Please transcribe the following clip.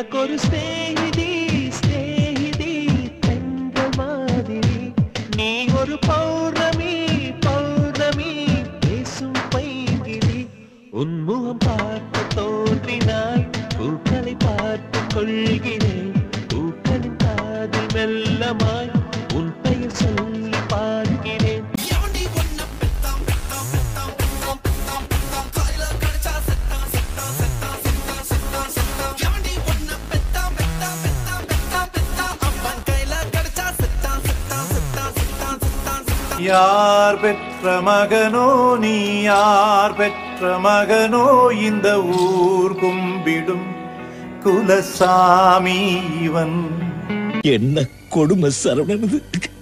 எனக்கொரு ஸ்நேகிதி ஸ்நேகிதி பெண்கள் மாதிரி நீ ஒரு பௌர்ணமி பௌர்ணமி பேசும் பைங்கிரி உன்முகம் பார்த்து தோன்றினாய் பூக்களை பார்த்து கொள்கிறேன் பூக்களின் காதில் மெல்லமாய் உன் பெயர் சொல்லி பார்க்கிறேன் யார் பெற்ற மகனோ நீ யார் பெற்ற மகனோ இந்த ஊர் கும்பிடும் குலசாமி இவன் என்ன கொடுமை சரவணனது